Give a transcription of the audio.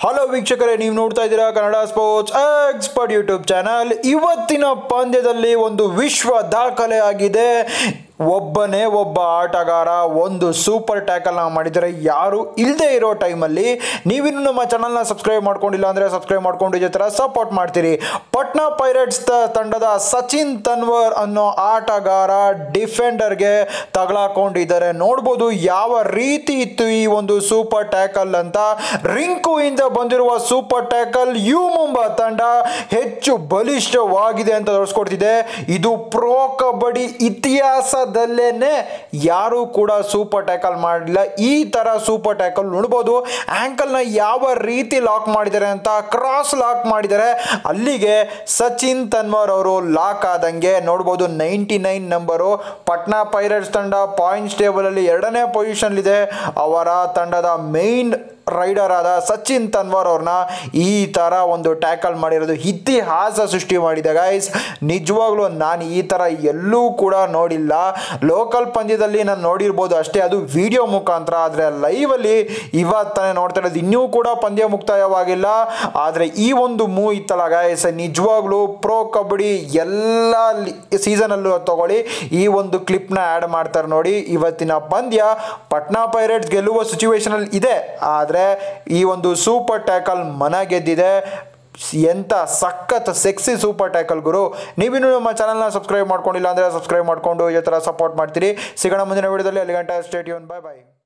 hello ವೀಕ್ಷಕರೇ ನೀವು ನೋಡ್ತಾ ಇದ್ದೀರಾ Kannada sports expert YouTube channel ಇವತ್ತಿನ ಪಂದ್ಯದಲ್ಲಿ ಒಂದು ವಿಶ್ವ ದಾಖಲೆ ಆಗಿದೆ ಒಬ್ಬನೇ ಒಬ್ಬ ಆಟಗಾರ ಒಂದು ಸೂಪರ್ ಟ್ಯಾಕಲ್ನ ಮಾಡಿದರೆ ಯಾರು ಇಲ್ಲದೆ ಇರೋ ಟೈಮಲ್ಲಿ ನೀವಿನ್ನು ನಮ್ಮ ಚಾನಲ್ನ ಸಬ್ಸ್ಕ್ರೈಬ್ ಮಾಡ್ಕೊಂಡಿಲ್ಲ ಅಂದರೆ ಸಬ್ಸ್ಕ್ರೈಬ್ ಮಾಡ್ಕೊಂಡು ಇದೇ ಥರ ಸಪೋರ್ಟ್ ಮಾಡ್ತೀರಿ ಪಟ್ನಾ ಪೈರೇಟ್ಸ್ ತ- ತಂಡದ ಸಚಿನ್ ತನ್ವರ್ ಅನ್ನೋ ಆಟಗಾರ ಡಿಫೆಂಡರ್ಗೆ ತಗಲಾಕೊಂಡಿದ್ದಾರೆ ನೋಡ್ಬೋದು ಯಾವ ರೀತಿ ಇತ್ತು ಈ ಒಂದು ಸೂಪರ್ ಟ್ಯಾಕಲ್ ಅಂತ ರಿಂಕು ಇಂದ ಬಂದಿರುವ ಸೂಪರ್ ಟ್ಯಾಕಲ್ ಯು ಮುಂಬಾ ತಂಡ ಹೆಚ್ಚು ಬಲಿಷ್ಠವಾಗಿದೆ ಅಂತ ತೋರಿಸ್ಕೊಡ್ತಿದೆ ಇದು ಪ್ರೋ ಕಬಡ್ಡಿ ಇತಿಹಾಸದಲ್ಲೇನೆ ಯಾರು ಕೂಡ ಸೂಪರ್ ಟ್ಯಾಕಲ್ ಮಾಡಲಿಲ್ಲ ಈ ತರ ಸೂಪರ್ ಟ್ಯಾಕಲ್ ನೋಡ್ಬೋದು ಆಂಕಲ್ನ ಯಾವ ರೀತಿ ಲಾಕ್ ಮಾಡಿದ್ದಾರೆ ಅಂತ ಕ್ರಾಸ್ ಲಾಕ್ ಮಾಡಿದ್ದಾರೆ ಅಲ್ಲಿಗೆ ಸಚಿನ್ ತನ್ವರ್ ಅವರು ಲಾಕ್ ಆದಂಗೆ ನೋಡ್ಬೋದು ninety nine number Patna Pirates ತಂಡ ಪಾಯಿಂಟ್ಸ್ ಟೇಬಲ್ ಅಲ್ಲಿ ಎರಡನೇ ಪೊಸಿಷನ್ ಇದೆ ಅವರ ತಂಡದ ಮೇನ್ ರೈಡರ್ ಆದ ಸಚಿನ್ ತನ್ವರ್ ಅವ್ರನ್ನ ಈ ಥರ ಒಂದು ಟ್ಯಾಕಲ್ ಮಾಡಿರೋದು ಇತಿಹಾಸ ಸೃಷ್ಟಿ ಮಾಡಿದೆ ಗೈಸ್ ನಿಜವಾಗ್ಲೂ ನಾನು ಈ ಥರ ಎಲ್ಲೂ ಕೂಡ ನೋಡಿಲ್ಲ ಲೋಕಲ್ ಪಂದ್ಯದಲ್ಲಿ ನಾನು ನೋಡಿರ್ಬೋದು ಅಷ್ಟೇ ಅದು ವಿಡಿಯೋ ಮುಖಾಂತರ ಆದರೆ ಲೈವಲ್ಲಿ ಇವತ್ತಾನೆ ನೋಡ್ತಾ ಇರೋದು ಇನ್ನೂ ಕೂಡ ಪಂದ್ಯ ಮುಕ್ತಾಯವಾಗಿಲ್ಲ ಆದರೆ ಈ ಒಂದು ಮೂ ಇತ್ತಲ್ಲ ಗೈಸ್ ನಿಜವಾಗ್ಲೂ ಪ್ರೋ ಕಬಡ್ಡಿ ಎಲ್ಲ ಸೀಸನಲ್ಲೂ ತಗೊಳ್ಳಿ ಈ ಒಂದು ಕ್ಲಿಪ್ನ ಆ್ಯಡ್ ಮಾಡ್ತಾರೆ ನೋಡಿ ಇವತ್ತಿನ ಪಂದ್ಯ ಪಟ್ನಾ ಪೈರೇಟ್ಸ್ ಗೆಲ್ಲುವ ಸಿಚುವೇಶನಲ್ಲಿ ಇದೆ ಆದರೆ ಈ ಒಂದು ಸೂಪರ್ ಟ್ಯಾಕಲ್ ಮನ ಗೆದ್ದಿದೆ ಎಂಥ ಸಖತ್ ಸೆಕ್ಸಿ ಸೂಪರ್ ಟ್ಯಾಕಲ್ ಗುರು ನೀವಿನ್ನೂ ನಮ್ಮ ಚಾನಲ್ನ ಸಬ್ಸ್ಕ್ರೈಬ್ ಮಾಡ್ಕೊಂಡಿಲ್ಲ ಅಂದರೆ ಸಬ್ಸ್ಕ್ರೈಬ್ ಮಾಡ್ಕೊಂಡು ಈ ಥರ ಸಪೋರ್ಟ್ ಮಾಡ್ತೀರಿ ಸಿಗೋಣ ಮುಂದಿನ ವಿಡಿಯೋದಲ್ಲಿ ಅಲ್ಲಿ ಗಂಟೆ ಸ್ಟೇಟ್ಯೂನ್ ಬಾಯ್ ಬಾಯ್